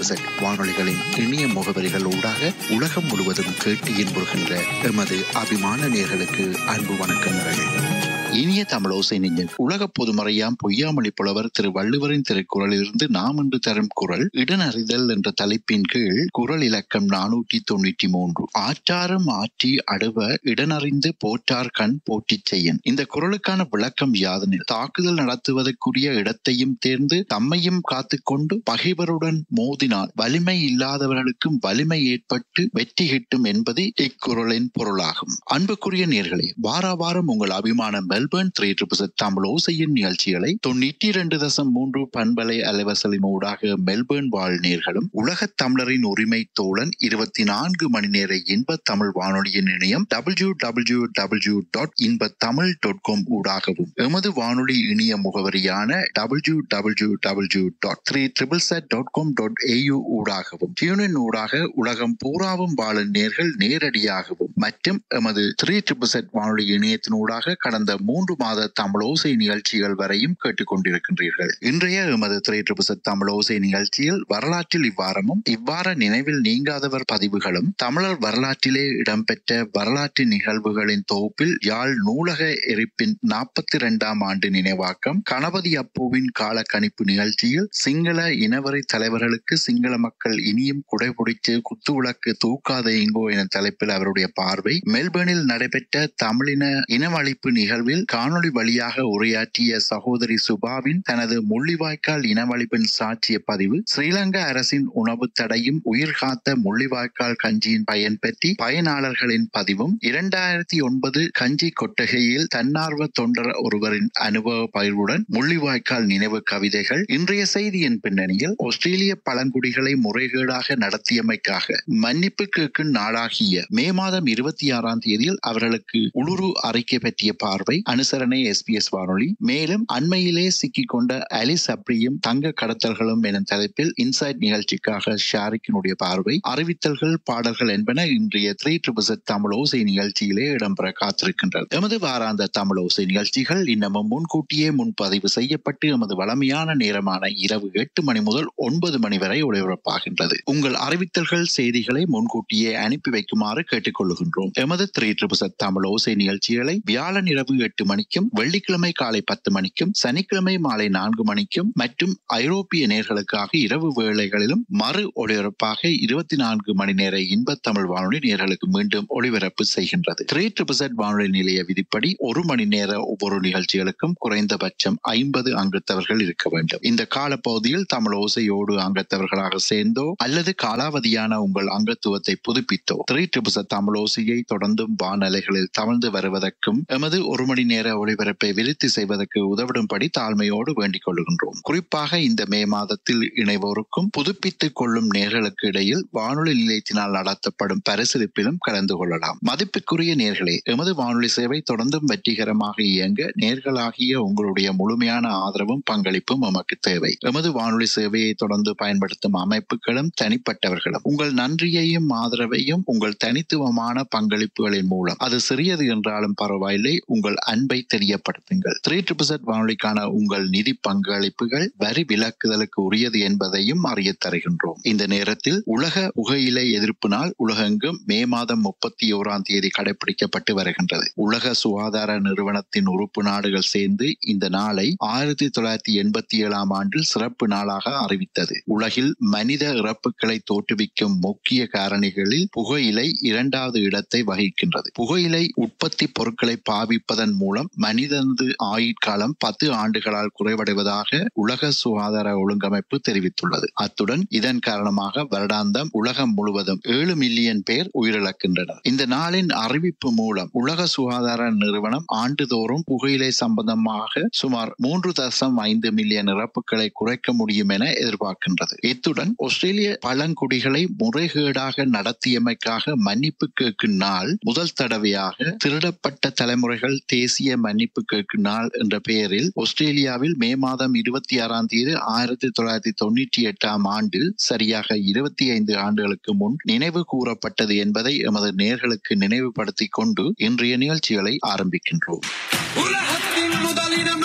set வானொலிகளின் இணைய முகவரிகள் ஊடாக உலகம் முழுவதும் கேட்டு இன்புறுகின்ற எமது அபிமான நேர்களுக்கு அன்பு வணக்கங்கள் இனிய தமிழோசை நெஞ்சன் உலக பொதுமறையாம் பொய்யாமொழி புலவர் திரு வள்ளுவரின் திருக்குறளிலிருந்து நாம் இன்று தரும் குரல் இடனறிதல் என்ற தலைப்பின் கீழ் குரல் இலக்கம் நானூற்றி தொண்ணூற்றி மூன்று ஆற்றாரும் ஆற்றி அடுவ இடனறிந்து போற்றார் கண் போட்டிச் செய்யன் இந்த குரலுக்கான விளக்கம் யாதெனில் தாக்குதல் நடத்துவதற்குரிய இடத்தையும் தேர்ந்து தம்மையும் காத்துக்கொண்டு பகைவருடன் மோதினால் வலிமை இல்லாதவர்களுக்கும் வலிமை ஏற்பட்டு வெற்றி கிட்டும் என்பது இக்குறளின் பொருளாகும் அன்புக்குரிய நேர்களே வார வாரம் உங்கள் அபிமானம் மெல்பர்ன் த்ரீ ட்ரிபிள் தமிழ் ஓசையின் நிகழ்ச்சிகளை தொண்ணூற்றி இரண்டு தசம் மூன்று பண்பலை அலைவசலின் ஊடாக மெல்பர்ன் வாழ் நேர்களும் உலக தமிழரின் உரிமை தோழன் இருபத்தி நான்கு மணி நேர இன்ப தமிழ் வானொலியின் இணையம் டபிள்யூ டபிள்யூ டபிள்யூ டாட் இன்ப தமிழ் டாட் காம் ஊடாகவும் எமது வானொலி இணைய முகவரியான W W W dot three triple Z dot com dot AU ஊடாகவும் டியூனின் ஊடாக உலகம் பூராவும் வாழும் நேர்கள் நேரடியாகவும் மற்றும் எமது த்ரீ ட்ரிபிள் செட் வானொலி இணையத்தினூடாக கடந்த மூன்று மாத தமிழோசை நிகழ்ச்சிகள் வரையும் கேட்டுக்கொண்டிருக்கின்றீர்கள் இன்றைய எமது த்ரீ ட்ரிபிள் செட் தமிழோசை நிகழ்ச்சியில் வரலாற்றில் இவ்வாரமும் இவ்வார நினைவில் நீங்காதவர் பதிவுகளும் தமிழர் வரலாற்றிலே இடம்பெற்ற வரலாற்று நிகழ்வுகளின் தொகுப்பில் யாழ் நூலக எரிப்பின் நாற்பத்தி இரண்டாம் ஆண்டு நினைவாக்கம் கணபதி அப்புவின் கால கணிப்பு நிகழ்ச்சியில் சிங்கள இனவரை தலைவர்களுக்கு சிங்கள மக்கள் இனியும் குடைபிடித்து குத்துவிளக்கு தூக்காத எங்கோ என தலைப்பில் அவருடைய பார்வை மெல்பர்னில் நடைபெற்ற தமிழின இனவழிப்பு நிகழ்வில் காணொளி வழியாக உரையாற்றிய சகோதரி சுபாவின் தனது முள்ளிவாய்க்கால் இனவழிப்பின் சாட்சிய பதிவு ஸ்ரீலங்கா அரசின் உணவு தடையும் உயிர் காத்த முள்ளிவாய்க்கால் கஞ்சியின் பயன் பற்றி பயனாளர்களின் பதிவும் இரண்டாயிரத்தி ஒன்பது கஞ்சி கொட்டகையில் தன்னார்வ தொண்டர் ஒருவரின் அனுபவ பகிர்வுடன் முள்ளிவாய்க்கால் நினைவு கவிதைகள் இன்றைய செய்தியின் பின்னணியில் ஆஸ்திரேலிய பழங்குடிகளை முறைகேடாக நடத்தியமைக்காக மன்னிப்பு கேட்கும் நாளாகிய மே மாதம் இருபத்தி ஆறாம் தேதியில் அவர்களுக்கு உளுரு அறிக்கை பற்றிய பார்வை அனுசரணை எஸ்பிஎஸ் வானொலி மேலும் அண்மையிலே சிக்கிக் கொண்ட அலிஸ் அப்ரியும் தங்க கடத்தல்களும் எனும் தலைப்பில் இன்சைட் நிகழ்ச்சிக்காக ஷாரிக்கினுடைய பார்வை அறிவித்தல்கள் பாடல்கள் என்பன இன்றைய த்ரீ ட்ரிபிள் தமிழ் ஓசை நிகழ்ச்சியிலே இடம்பெற காத்திருக்கின்றது எமது வாராந்த தமிழ் ஓசை நிகழ்ச்சிகள் இன்னமும் முன்கூட்டியே முன்பதிவு செய்யப்பட்டு எமது வளமையான நேரமான இரவு எட்டு மணி முதல் ஒன்பது மணி வரை ஒளிபரப்பாகின்றது உங்கள் அறிவித்தல்கள் செய்திகளை முன்கூட்டியே அனுப்பி வைக்குமாறு கேட்டுக்கொள்ளுகின்றோம் எமது த்ரீ ட்ரிபிள் தமிழ் ஓசை நிகழ்ச்சிகளை வியாழன் இரவு எட்டு மணிக்கும் வெள்ளிக்கிழமை காலை பத்து மணிக்கும் சனிக்கிழமை மாலை நான்கு மணிக்கும் மற்றும் ஐரோப்பிய நேர்களுக்காக இரவு வேளைகளிலும் மறு ஒளிபரப்பாக இருபத்தி நான்கு மணி நேர இன்ப தமிழ் வானொலி நேர்களுக்கு மீண்டும் ஒளிபரப்பு செய்கின்றது த்ரீ ட்ரிபிள் வானொலி நிலைய விதிப்படி ஒரு மணி நேர ஒவ்வொரு நிகழ்ச்சிகளுக்கும் குறைந்தபட்சம் ஐம்பது அங்கத்தவர்கள் இருக்க வேண்டும் இந்த காலப்பகுதியில் தமிழ் ஓசையோடு அங்கத்தவர்களாக சேர்ந்தோ அல்லது காலாவதியான உங்கள் அங்கத்துவத்தை புதுப்பித்தோ த்ரீ ட்ரிபிள் தமிழ் ஓசையை தொடர்ந்தும் வானலைகளில் தவழ்ந்து வருவதற்கும் எமது ஒரு மணி நேர ஒளிபரப்பை விருத்தி செய்வதற்கு உதவிடும்படி தாழ்மையோடு வேண்டிக் கொள்கின்றோம் குறிப்பாக இந்த மே மாதத்தில் இணைவோருக்கும் புதுப்பித்துக் கொள்ளும் நேர்களுக்கு இடையில் வானொலி நிலையத்தினால் நடத்தப்படும் பரிசீலிப்பிலும் கலந்து கொள்ளலாம் மதிப்புக்குரிய நேர்களே எமது வானொலி சேவை தொடர்ந்தும் வெற்றிகரமாக இயங்க நேர்களாகிய உங்களுடைய முழுமையான ஆதரவும் பங்களிப்பும் எமக்கு தேவை எமது வானொலி சேவையை தொடர்ந்து பயன்படுத்தும் அமைப்புகளும் தனிப்பட்டவர்களும் உங்கள் நன்றியையும் ஆதரவையும் உங்கள் தனித்துவமான பங்களிப்புகளின் மூலம் அது சிறியது என்றாலும் பரவாயில்லை உங்கள் அன்பை தெரியப்படுத்துங்கள் த்ரீ ட்ரிபிள் வானொலிக்கான உங்கள் நிதி பங்களிப்புகள் வரி விலக்குதலுக்கு உரியது என்பதையும் அறிய தருகின்றோம் இந்த நேரத்தில் உலக புகையிலை எதிர்ப்பு நாள் உலகெங்கும் மே மாதம் முப்பத்தி ஓராம் தேதி கடைபிடிக்கப்பட்டு வருகின்றது உலக சுகாதார நிறுவனத்தின் உறுப்பு நாடுகள் சேர்ந்து இந்த நாளை ஆயிரத்தி தொள்ளாயிரத்தி எண்பத்தி ஏழாம் ஆண்டில் சிறப்பு நாளாக அறிவித்தது உலகில் மனித இறப்புகளை தோற்றுவிக்கும் முக்கிய காரணிகளில் புகையிலை இரண்டாவது இடத்தை வகிக்கின்றது புகையிலை உற்பத்தி பொருட்களை பாவிப்பதன் மூலம் மனிதனது ஆயுட்காலம் பத்து ஆண்டுகளால் குறைவடைவதாக உலக சுகாதார ஒழுங்கமைப்பு தெரிவித்துள்ளது அத்துடன் இதன் காரணமாக வருடாந்தம் உலகம் முழுவதும் ஏழு மில்லியன் பேர் உயிரிழக்கின்றனர் இந்த நாளின் அறிவிப்பு மூலம் உலக சுகாதார நிறுவனம் ஆண்டுதோறும் புகையிலை சம்பந்தமாக சுமார் மூன்று தசம் ஐந்து மில்லியன் இறப்புகளை குறைக்க முடியும் என எதிர்பார்க்கின்றது இத்துடன் ஆஸ்திரேலிய பழங்குடிகளை முறைகேடாக நடத்தியமைக்காக மன்னிப்பு கேட்கும் நாள் முதல் தடவையாக திருடப்பட்ட தலைமுறைகள் தேசிய மன்னிப்பு கேட்கும் நாள் என்ற பெயரில் ஆஸ்திரேலியாவில் மே மாதம் இருபத்தி ஆறாம் தேதி ஆயிரத்தி தொள்ளாயிரத்தி தொண்ணூற்றி எட்டாம் ஆண்டில் சரியாக இருபத்தி ஐந்து ஆண்டுகளுக்கு முன் நினைவு கூறப்பட்டது என்பதை எமது நேர்களுக்கு நினைவுபடுத்திக் கொண்டு இன்றைய நிகழ்ச்சிகளை ஆரம்பிக்கின்றோம் உலகத்தின் முதலிடம்